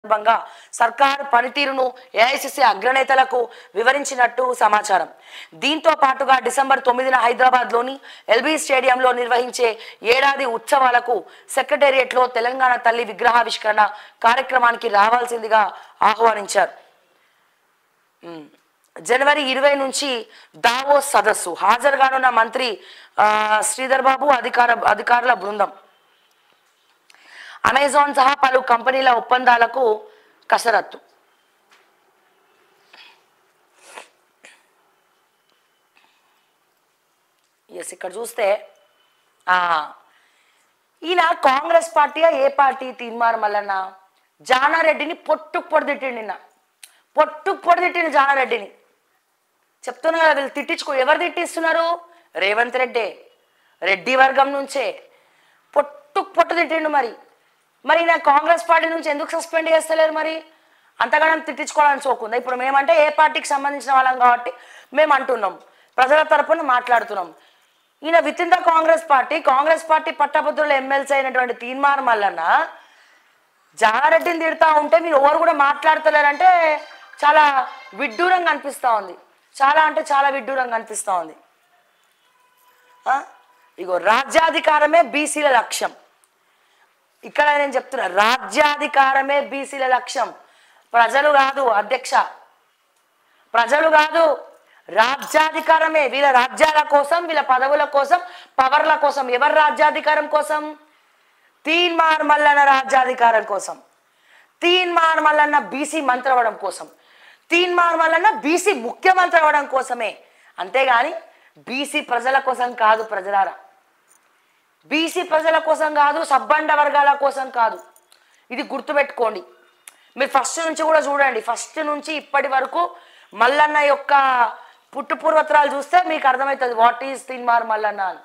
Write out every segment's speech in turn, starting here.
సందర్భంగా సర్కారు పనితీరును ఏఐసిసి అగ్రనేతలకు వివరించినట్టు సమాచారం దీంతో పాటుగా డిసెంబర్ తొమ్మిదిన హైదరాబాద్ లోని ఎల్బీ స్టేడియంలో నిర్వహించే ఏడాది ఉత్సవాలకు సెక్రటేరియట్లో తెలంగాణ తల్లి విగ్రహావిష్కరణ కార్యక్రమానికి రావాల్సిందిగా ఆహ్వానించారు ఉమ్. జనవరి ఇరవై నుంచి దావోస్ సదస్సు హాజరుగానున్న మంత్రి ఆ, శ్రీధర్ బాబు అధికార అధికారుల బృందం అమెజాన్ సహా పలు కంపెనీల ఒప్పందాలకు కసరత్తు ఎస్ ఇక్కడ చూస్తే ఆ, ఈయన కాంగ్రెస్ పార్టీయా ఏ పార్టీ తీర్మానం మల్లన్న జానారెడ్డిని పొట్టుకు పొడిదిట్టిండు నిన్న పొట్టుకు పొడిదిట్టిండు జానారెడ్డిని చెప్తున్నా కదా వీళ్ళు తిట్టించుకో ఎవరు తిట్టిస్తున్నారు రేవంత్ రెడ్డి రెడ్డి వర్గం నుంచే పొట్టు పొట్టు తిట్టిండు మరి మరి నా కాంగ్రెస్ పార్టీ నుంచి ఎందుకు సస్పెండ్ చేస్తలేరు మరి అంతగానం తిట్టించుకోవాలని సోకుందా ఇప్పుడు మేమంటే ఏ పార్టీకి సంబంధించిన వాళ్ళం కాబట్టి మేము అంటున్నాం ప్రజల తరపున మాట్లాడుతున్నాం ఈయన with in the Congress party Congress party పట్టభద్రుల ఎమ్మెల్సీ అయినటువంటి తీర్మానం మల్లన్న జానారెడ్డిని తిడతా ఉంటే మీరు ఎవరు కూడా మాట్లాడతలేరంటే చాలా విడ్డూరంగా అనిపిస్తూ ఉంది చాలా అంటే చాలా విడ్డూరంగా అనిపిస్తూ ఉంది ఆ? ఇగో రాజ్యాధికారమే బీసీల లక్ష్యం ఇక్కడ నేను చెప్తున్నా రాజ్యాధికారమే బీసీల లక్ష్యం ప్రజలు కాదు అధ్యక్ష ప్రజలు కాదు రాజ్యాధికారమే వీళ్ళ రాజ్యాల కోసం వీళ్ళ పదవుల కోసం పవర్ల కోసం ఎవరి రాజ్యాధికారం కోసం తీన్మార్ మల్లన్న రాజ్యాధికారం కోసం తీన్మార్ మల్లన్న బీసీ మంత్రి అవ్వడం కోసం తీన్మార్ మల్లన్న బీసీ ముఖ్యమంత్రి అవ్వడం కోసమే అంతేగాని బీసీ ప్రజల కోసం కాదు ప్రజలారా బీసీ ప్రజల కోసం కాదు సబ్బండ వర్గాల కోసం కాదు ఇది గుర్తుపెట్టుకోండి మీరు ఫస్ట్ నుంచి కూడా చూడండి ఫస్ట్ నుంచి ఇప్పటి వరకు మల్లన్న యొక్క పుట్టు పూర్వత్రాలు చూస్తే మీకు అర్థమవుతుంది వాట్ ఈజ్ తిన్మార్ మల్లన్న అని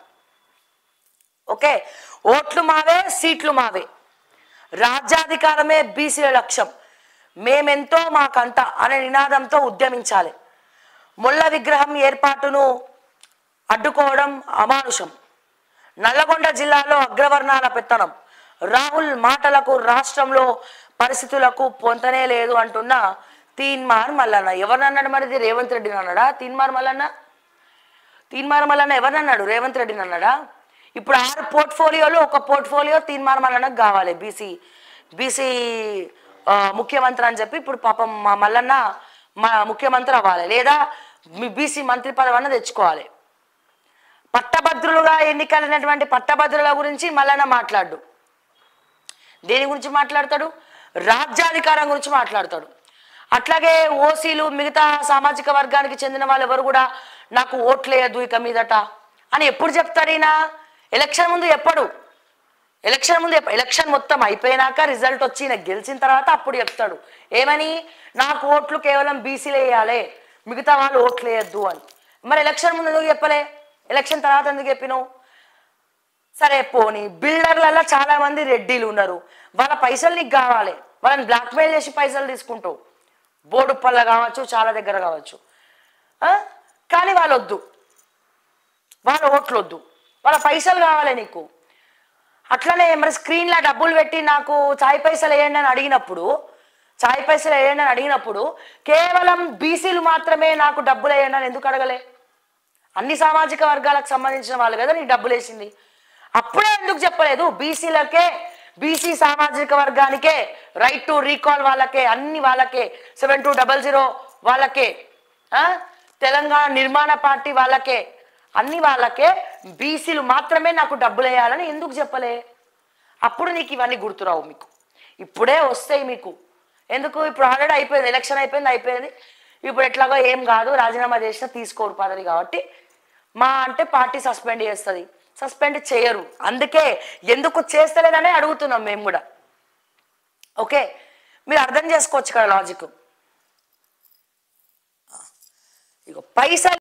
ఓకే ఓట్లు మావే సీట్లు మావే రాజ్యాధికారమే బీసీల లక్ష్యం మేమెంతో మాకంత అనే నినాదంతో ఉద్యమించాలి ముళ్ళ విగ్రహం ఏర్పాటును అడ్డుకోవడం అమానుషం నల్లగొండ జిల్లాలో అగ్రవర్ణాల పెత్తనం రాహుల్ మాటలకు రాష్ట్రంలో పరిస్థితులకు పొంతనే లేదు అంటున్న తీన్మార్ మల్లన్న ఎవరినన్నాడు మరి ఇది రేవంత్ రెడ్డిని అన్నాడా తీన్మార్ మల్లన్న తీన్మార్ మల్లన్న ఎవరినన్నాడు రేవంత్ రెడ్డిని అన్నాడా ఇప్పుడు ఆరు పోర్ట్ఫోలియోలో ఒక పోర్ట్ఫోలియో తీన్మార్ మల్లన్నకు కావాలి బీసీ బీసీ ముఖ్యమంత్రి అని చెప్పి ఇప్పుడు పాపం మా మల్లన్న మా ముఖ్యమంత్రి అవ్వాలి లేదా మీ బీసీ మంత్రి పదవి అన్న తెచ్చుకోవాలి పట్టభద్రులుగా ఎన్నికలైనటువంటి పట్టభద్రుల గురించి మల్లన్న మాట్లాడు దేని గురించి మాట్లాడతాడు రాజ్యాధికారం గురించి మాట్లాడతాడు అట్లాగే ఓసీలు మిగతా సామాజిక వర్గానికి చెందిన వాళ్ళు ఎవరు కూడా నాకు ఓట్లేయద్దు ఇక మీదట అని ఎప్పుడు చెప్తాడు ఈయన ఎలక్షన్ ముందు ఎప్పుడు ఎలక్షన్ ముందు ఎప్ప- ఎలక్షన్ మొత్తం అయిపోయినాక రిజల్ట్ వచ్చి ఈయన గెలిచిన తర్వాత అప్పుడు చెప్తాడు ఏమని నాకు ఓట్లు కేవలం బీసీలు వేయాలి మిగతా వాళ్ళు ఓట్లు వేయద్దు అని మరి ఎలక్షన్ ముందు ఎందుకు చెప్పలే ఎలక్షన్ తర్వాత ఎందుకు చెప్పినావు సరే పోని బిల్డర్లలో చాలా మంది రెడ్డిలు ఉన్నారు వాళ్ళ పైసలు నీకు కావాలి వాళ్ళని బ్లాక్మెయిల్ చేసి పైసలు తీసుకుంటావు బోర్డు పళ్ళ కావచ్చు చాలా దగ్గర కావచ్చు ఆ? కానీ వాళ్ళు వద్దు వాళ్ళ ఓట్లు వద్దు వాళ్ళ పైసలు కావాలి నీకు అట్లనే మరి స్క్రీన్లో డబ్బులు పెట్టి నాకు చాయ్ పైసలు వేయండి అని అడిగినప్పుడు చాయ్ పైసలు వేయండి అని అడిగినప్పుడు కేవలం బీసీలు మాత్రమే నాకు డబ్బులు వేయండి అని ఎందుకు అడగలే అన్ని సామాజిక వర్గాలకు సంబంధించిన వాళ్ళు కదా నీకు డబ్బులు వేసింది అప్పుడే ఎందుకు చెప్పలేదు బీసీలకే బీసీ సామాజిక వర్గానికే రైట్ టు రీకాల్ వాళ్ళకే అన్ని వాళ్ళకే సెవెన్ టూ డబల్ జీరో వాళ్ళకే ఆ? తెలంగాణ నిర్మాణ పార్టీ వాళ్ళకే అన్ని వాళ్ళకే బీసీలు మాత్రమే నాకు డబ్బులు వేయాలని ఎందుకు చెప్పలే అప్పుడు నీకు ఇవన్నీ గుర్తురావు మీకు ఇప్పుడే వస్తాయి మీకు ఎందుకు ఇప్పుడు ఆల్రెడీ అయిపోయింది ఎలక్షన్ అయిపోయింది అయిపోయింది ఇప్పుడు ఎట్లాగో ఏం కాదు రాజీనామా చేసినా తీసుకోరు పదవి కాబట్టి మా అంటే పార్టీ సస్పెండ్ చేస్తుంది సస్పెండ్ చేయరు అందుకే ఎందుకు చేస్తలేదనే అడుగుతున్నాం మేము కూడా ఓకే మీరు అర్థం చేసుకోవచ్చు కదా లాజిక్ ఇక పైసలు